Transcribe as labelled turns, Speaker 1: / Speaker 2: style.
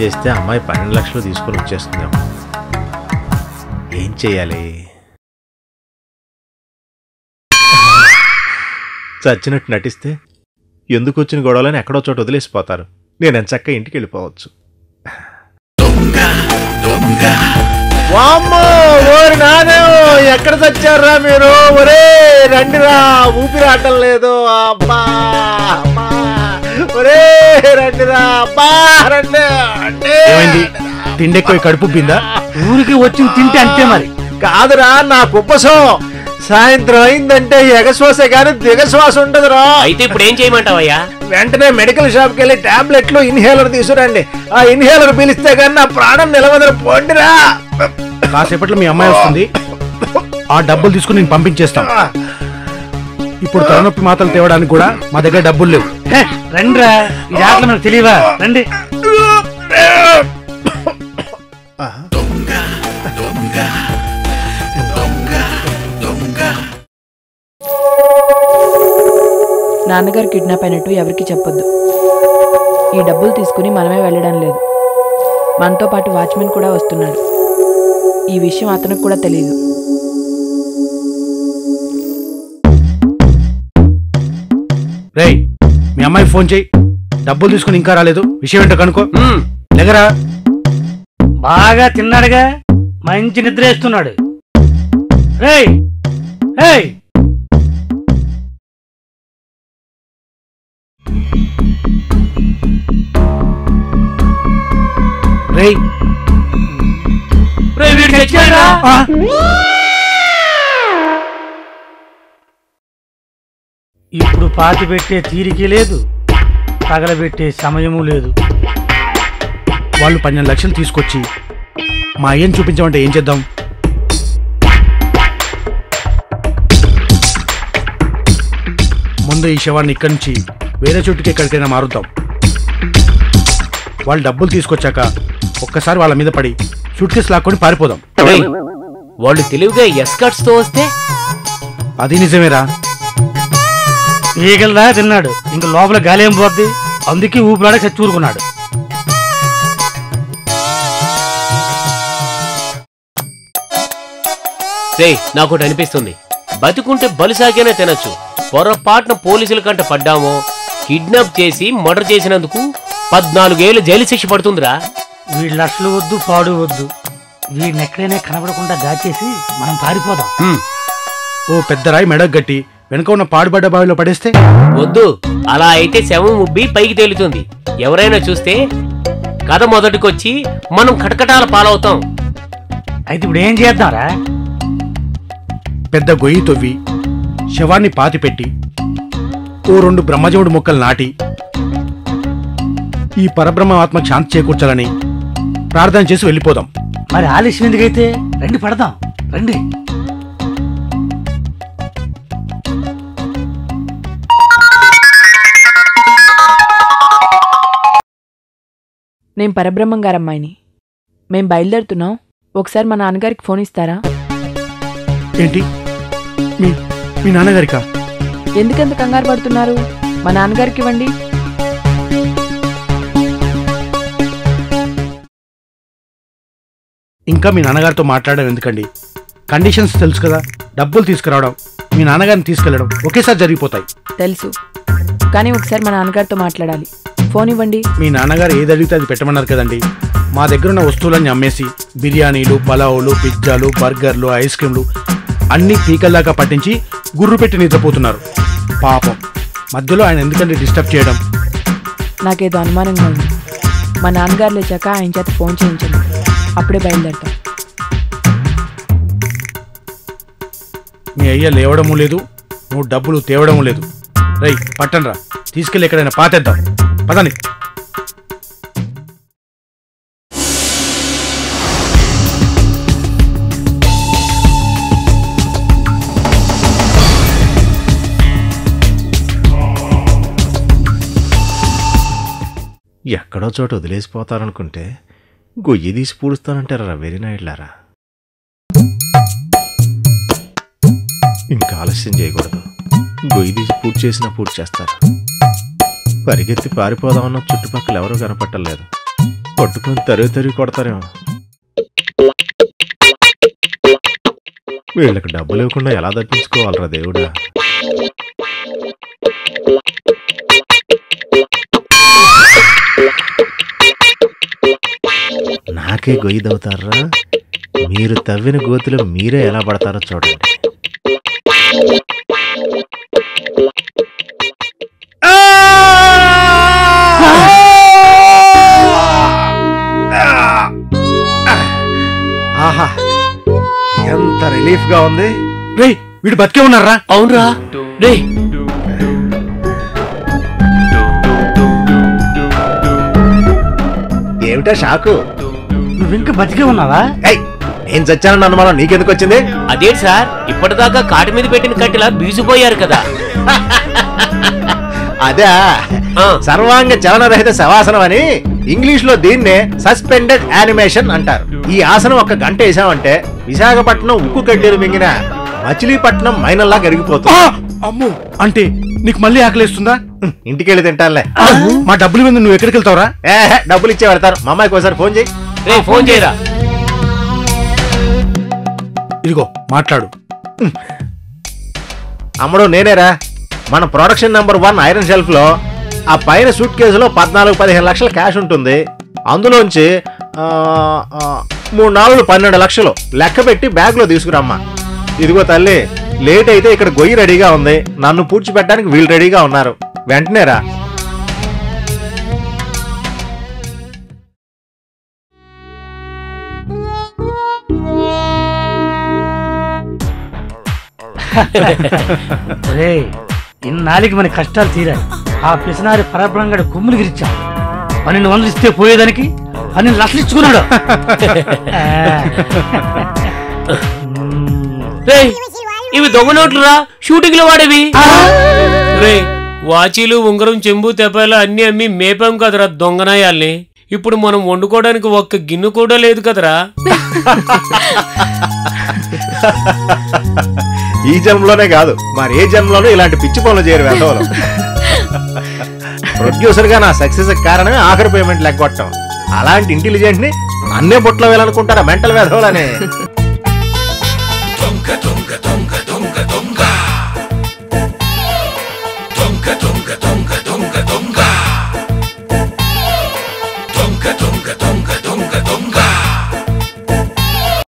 Speaker 1: చేస్తే అమ్మాయి పన్నెండు లక్షలు తీసుకొని వచ్చేస్తుందేమో ఏం చేయాలి చచ్చినట్టు నటిస్తే ఎందుకు వచ్చిన గొడవలని ఎక్కడో చోట వదిలేసిపోతారు నేను ఎంచక్క ఇంటికి వెళ్ళిపోవచ్చు వామ్మో ఓరి నానే ఎక్కడ చచ్చారా మీరు ఒరే రండిరా ఊపిరి ఆటం లేదు అబ్బా అబ్బా ఒరే రండిరా అబ్బా రండి అంటే
Speaker 2: ఏమైంది తిండి ఎక్కువ కడుపు ఉబ్బిందా
Speaker 3: ఊరికి వచ్చి తింటే అంతే మరి
Speaker 1: కాదురా నా కుప్పసం సాయంత్రం అయిందంటే ఎగశ్వాసే కానీ దిగశ్వాస ఉండదురా
Speaker 4: అయితే ఇప్పుడు ఏం చేయమంటావయ్యా
Speaker 1: వెంటనే మెడికల్ షాప్కి వెళ్ళి టాబ్లెట్లు ఇన్హేలర్ తీసుకురండి ఆ ఇన్హేలర్ పిలిస్తే కానీ నా ప్రాణం నిలవదరు పోండిరా
Speaker 2: కాసేపట్లో మీ అమ్మాయి వస్తుంది ఆ డబ్బులు తీసుకుని నేను పంపించేస్తాం ఇప్పుడు తలనొప్పి మాత్రలు తేవడానికి కూడా మా దగ్గర డబ్బులు లేవు
Speaker 3: హే, రండిరా ఈ ఆటలు మనకు తెలియవా రండి
Speaker 5: నాన్నగారు కిడ్నాప్ అయినట్టు ఎవరికి చెప్పొద్దు ఈ డబ్బులు తీసుకుని మనమే వెళ్ళడం లేదు మనతో పాటు వాచ్మెన్ కూడా వస్తున్నాడు ఈ విషయం అతనికి కూడా తెలియదు
Speaker 2: రేయ్ మీ అమ్మాయి ఫోన్ చేయి డబ్బులు తీసుకుని ఇంకా రాలేదు విషయం ఏంటో కనుక్కో
Speaker 4: ఉమ్,
Speaker 2: లేగరా
Speaker 3: బాగా తిన్నాడుగా మంచి నిద్ర వేస్తున్నాడు రేయ్ రేయ్
Speaker 2: రేయ్
Speaker 4: రేయ్, వీడు చచ్చాడురా.
Speaker 2: ఆ!
Speaker 3: ఇప్పుడు పాతి పెట్టే తీరిక లేదు తగలబెట్టే సమయము లేదు
Speaker 2: వాళ్ళు పన్నెండు లక్షలు తీసుకొచ్చి మా అయ్యని చూపించమంటే ఏం చేద్దాం ముందు ఈ శవాన్ని ఇక్కడి నుంచి వేరే చోటుకి ఎక్కడికైనా మారుద్దాం వాళ్ళు డబ్బులు తీసుకొచ్చాక ఒక్కసారి వాళ్ళ మీద పడి సూట్ కేసు లాక్కొని పారిపోదాం
Speaker 4: రేయ్, వాళ్ళు తెలివిగా ఎస్కట్స్ తో వస్తే
Speaker 2: అది నిజమేరా
Speaker 3: ఈగలదా తిన్నాడు ఇంక లోపల గాలి ఏం పోద్ది అందుకే ఊపిరాడ చచ్చూరుకున్నాడు
Speaker 4: రే నాకోటి అనిపిస్తుంది బతుకుంటే బలిసాగానే తినొచ్చు పొరపాటున పోలీసుల కంట పడ్డామో కిడ్నాప్ చేసి మర్డర్ చేసినందుకు పద్నాలుగేళ్ళు జైలు శిక్ష పడుతుందిరా
Speaker 3: వీళ్ళ అసలు వద్దు పాడు వద్దు వీడిని ఎక్కడైనా కనబడకుండా దాచేసి మనం పారిపోదాం
Speaker 4: హ్మ్,
Speaker 2: ఓ పెద్ద రాయి మెడకు గట్టి వెనక ఉన్న పాడుబడ్డ బావిలో పడేస్తే
Speaker 4: వద్దు అలా అయితే శవం ఉబ్బి పైకి తేలుతుంది ఎవరైనా చూస్తే కథ మొదటికొచ్చి మనం కటకటాల పాలవుతాం
Speaker 3: అయితే ఇప్పుడు ఏం చేద్దాంరా
Speaker 2: పెద్ద గొయ్యి తవ్వి శవాన్ని పాతిపెట్టి ఓ రెండు బ్రహ్మజముడు మొక్కలు నాటి ఈ పరబ్రహ్మ ఆత్మకు శాంతి చేకూర్చాలని ప్రార్థన చేసి వెళ్ళిపోదాం
Speaker 3: మరి ఆలస్యం ఎందుకైతే రండి పడదాం రండి
Speaker 5: నేను పరబ్రహ్మం గారు అమ్మాయిని మేం బయలుదేరుతున్నాం ఒకసారి మా నాన్నగారికి ఫోన్ ఇస్తారా
Speaker 2: ఏంటి మీ మీ నాన్నగారికా
Speaker 5: ఎందుకంత కంగారు పడుతున్నారు మా నాన్నగారికి ఇవ్వండి
Speaker 2: ఇంకా మీ నాన్నగారితో మాట్లాడడం ఎందుకండి కండిషన్స్ తెలుసు కదా డబ్బులు తీసుకురావడం మీ నాన్నగారిని తీసుకెళ్లడం ఒకేసారి జరిగిపోతాయి
Speaker 5: తెలుసు కానీ ఒకసారి మా నాన్నగారితో మాట్లాడాలి ఫోన్ ఇవ్వండి
Speaker 2: మీ నాన్నగారు ఏది అడిగితే అది పెట్టమన్నారు కదండి మా దగ్గర ఉన్న వస్తువులన్నీ అమ్మేసి బిర్యానీలు పలావులు పిజ్జాలు బర్గర్లు ఐస్ క్రీమ్లు అన్నీ పీకల్లాగా పట్టించి గుర్రు పెట్టి నిద్రపోతున్నారు పాపం మధ్యలో ఆయన ఎందుకంటే డిస్టర్బ్ చేయడం
Speaker 5: నాకేదో అనుమానంగా ఉంది మా నాన్నగారు లేచాక ఆయన చేత ఫోన్ చేయించండి అప్పుడే బయలుదేరతాం
Speaker 2: మీ అయ్య లేవడము లేదు నువ్వు డబ్బులు తేవడము లేదు రై పట్టనరా తీసుకెళ్ళి ఎక్కడైనా పాతేద్దాం పదండి
Speaker 1: ఎక్కడో చోట వదిలేసిపోతారనుకుంటే గొయ్యి తీసి పూడుస్తానంటారా వెరీ నైట్లారా ఇంకా ఆలస్యం చేయకూడదు గొయ్యి తీసి పూర్తి చేసినా పూర్తి చేస్తారు పరిగెత్తి పారిపోదామన్న చుట్టుపక్కల ఎవరూ కనపట్టలేదు పట్టుకొని తరుగు తరుగు కొడతారేమో వీళ్ళకి డబ్బులు ఇవ్వకుండా ఎలా తప్పించుకోవాలరా దేవుడా నాకే గొయ్యి దవుతారా మీరు తవ్విన గోతులో మీరే ఎలా పడతారో చూడండి ఆహా ఎంత రిలీఫ్ గా ఉంది
Speaker 2: రేయ్ వీడు బతికే ఉన్నారా
Speaker 4: అవునరా రే
Speaker 1: ఏమిటా షాకు
Speaker 3: నువ్వు ఇంకా బతికే ఉన్నావా
Speaker 1: ఏయ్ నేను చచ్చానన్న అనుమానం నీకెందుకు వచ్చింది
Speaker 4: అదేంటి సార్ ఇప్పటిదాకా కాటి మీద పెట్టిన కట్టెలా బీసిపోయారు కదా
Speaker 1: అదే
Speaker 4: ఆ.
Speaker 1: సర్వాంగ చలనరహిత శవాసనం అని ఇంగ్లీష్ లో దీన్నే సస్పెండెడ్ యానిమేషన్ అంటారు ఈ ఆసనం ఒక గంట వేసామంటే విశాఖపట్నం ఉక్కు కడ్డీలు మింగిన మచిలీపట్నం మైనల్లా కరిగిపోతుంది
Speaker 2: అమ్మో అంటే నీకు మళ్ళీ ఆకలేస్తుందా
Speaker 1: హ్మ్, ఇంటికెళ్ళి తింటానులే
Speaker 2: మా డబ్బులు మీద నువ్వు ఎక్కడికి వెళ్తావురా
Speaker 1: ఏ డబ్బులు ఇచ్చే వెళ్తాను మా అమ్మాయికి ఒకసారి ఫోన్ చేయి
Speaker 4: రే ఫోన్ చేయరా
Speaker 2: ఇదిగో మాట్లాడు
Speaker 1: అమ్మడు నేనేరా మన production number one iron shelf లో ఆ పైన సూట్ కేసులో పద్నాలుగు పదిహేను లక్షల క్యాష్ ఉంటుంది అందులోంచి ఆ, ఆ, మూడు నాలుగు పన్నెండు లక్షలు లెక్క పెట్టి బ్యాగ్లో తీసుకురమ్మా ఇదిగో తల్లి లేట్ అయితే ఇక్కడ గొయ్యి రెడీగా ఉంది నన్ను పూడ్చిపెట్టడానికి వీళ్ళు రెడీగా ఉన్నారు వెంటనే రా
Speaker 3: రే ఇన్నాళ్ళకి మన కష్టాలు తీరాయి ఆ పిసనారి పరబ్రంగడు కొమ్ములు గిరిచాం పన్నెండు వందలు ఇస్తే పోయేదానికి పన్నెండు లక్షలు ఇచ్చుకున్నాడు ఆ.
Speaker 4: రే ఇవి దొంగ నోట్లురా షూటింగ్ లో వాడేవి రే వాచీలు ఉంగరం చెంబు తెపాలు అన్ని అమ్మి మేపాం కదరా దొంగనాయాల్ని ఇప్పుడు మనం వండుకోవడానికి ఒక్క గిన్నె కూడా లేదు కదరా
Speaker 1: ఈ జన్మలోనే కాదు మరి ఏ జన్మలోనూ ఇలాంటి పిచ్చి పనులు చేయరు వేదవలు ప్రొడ్యూసర్ గా నా సక్సెస్ కారణమే ఆఖరి పేమెంట్ లెక్కొట్టం అలాంటి ఇంటెలిజెంట్ ని నన్నే బుట్లో వేయాలనుకుంటారా మెంటల్ వేధవులని
Speaker 6: Donka donka donka